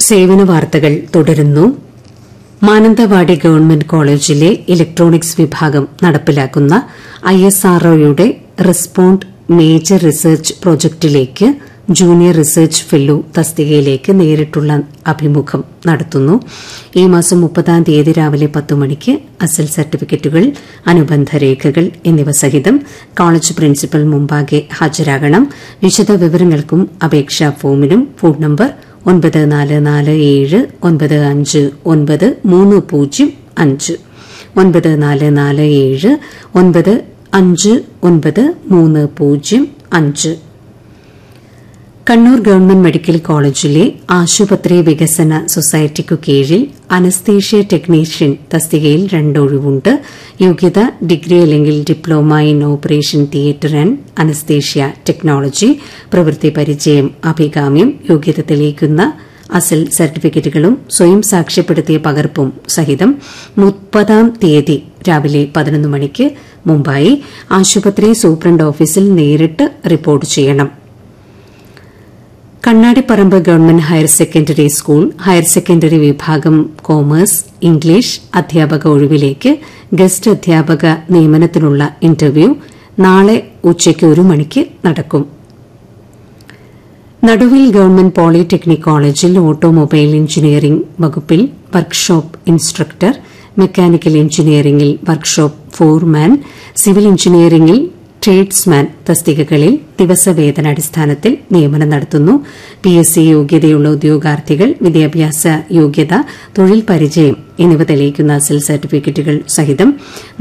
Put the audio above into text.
സേവന വാർത്തകൾ തുടരുന്നു മാനന്തവാടി ഗവൺമെന്റ് കോളേജിലെ ഇലക്ട്രോണിക്സ് വിഭാഗം നടപ്പിലാക്കുന്ന ഐ എസ് ആർഒയുടെ റെസ്പോണ്ട് മേജർ റിസർച്ച് പ്രോജക്ടിലേക്ക് ജൂനിയർ റിസർച്ച് ഫെല്ലോ തസ്തികയിലേക്ക് നേരിട്ടുള്ള അഭിമുഖം നടത്തുന്നു ഈ മാസം മുപ്പതാം തീയതി രാവിലെ പത്ത് മണിക്ക് അസൽ സർട്ടിഫിക്കറ്റുകൾ അനുബന്ധ രേഖകൾ എന്നിവ സഹിതം കോളേജ് പ്രിൻസിപ്പൽ മുമ്പാകെ ഹാജരാകണം വിശദ വിവരങ്ങൾക്കും അപേക്ഷാ ഫോമിനും ഫോൺ നമ്പർ ഒൻപത് നാല് നാല് ഏഴ് ഒൻപത് അഞ്ച് ഒൻപത് മൂന്ന് പൂജ്യം അഞ്ച് ഒൻപത് നാല് നാല് ഏഴ് ഒൻപത് അഞ്ച് ഒൻപത് മൂന്ന് പൂജ്യം അഞ്ച് കണ്ണൂർ ഗവൺമെന്റ് മെഡിക്കൽ കോളേജിലെ ആശുപത്രി വികസന സൊസൈറ്റിക്കു കീഴിൽ അനസ്തേഷ്യ ടെക്നീഷ്യൻ തസ്തികയിൽ രണ്ടൊഴിവുണ്ട് യോഗ്യത ഡിഗ്രി അല്ലെങ്കിൽ diploma in operation theatre and anaesthesia technology പ്രവൃത്തി പരിചയം അഭികാമ്യം യോഗ്യത തെളിയിക്കുന്ന അസൽ സർട്ടിഫിക്കറ്റുകളും സ്വയം സാക്ഷ്യപ്പെടുത്തിയ പകർപ്പും സഹിതം മുപ്പതാം തീയതി രാവിലെ പതിനൊന്ന് മണിക്ക് മുമ്പായി ആശുപത്രി സൂപ്രണ്ട് ഓഫീസിൽ നേരിട്ട് റിപ്പോർട്ട് ചെയ്യണം Kannadiparamba government higher secondary school higher secondary വിഭാഗം കോമേഴ്സ് ഇംഗ്ലീഷ് അധ്യാപക ഒഴിവിലേക്ക് ഗസ്റ്റ് അധ്യാപക നിയമനത്തിനുള്ള ഇന്റർവ്യൂ നാളെ ഉച്ചയ്ക്ക് ഒരു മണിക്ക് നടക്കും നടുവിൽ ഗവൺമെന്റ് പോളിടെക്നിക് കോളേജിൽ ഓട്ടോമൊബൈൽ എഞ്ചിനീയറിംഗ് വകുപ്പിൽ വർക്ക്ഷോപ്പ് ഇൻസ്ട്രക്ടർ മെക്കാനിക്കൽ എഞ്ചിനീയറിംഗിൽ വർക്ക്ഷോപ്പ് ഫോർമാൻ സിവിൽ എഞ്ചിനീയറിംഗിൽ ട്രേഡ്സ്മാൻ തസ്തികകളിൽ ദിവസവേതനാടിസ്ഥാനത്തിൽ നിയമനം നടത്തുന്നു പി എസ് സി യോഗ്യതയുള്ള ഉദ്യോഗാർത്ഥികൾ വിദ്യാഭ്യാസ യോഗ്യത തൊഴിൽ പരിചയം എന്നിവ തെളിയിക്കുന്ന അസൽ സർട്ടിഫിക്കറ്റുകൾ സഹിതം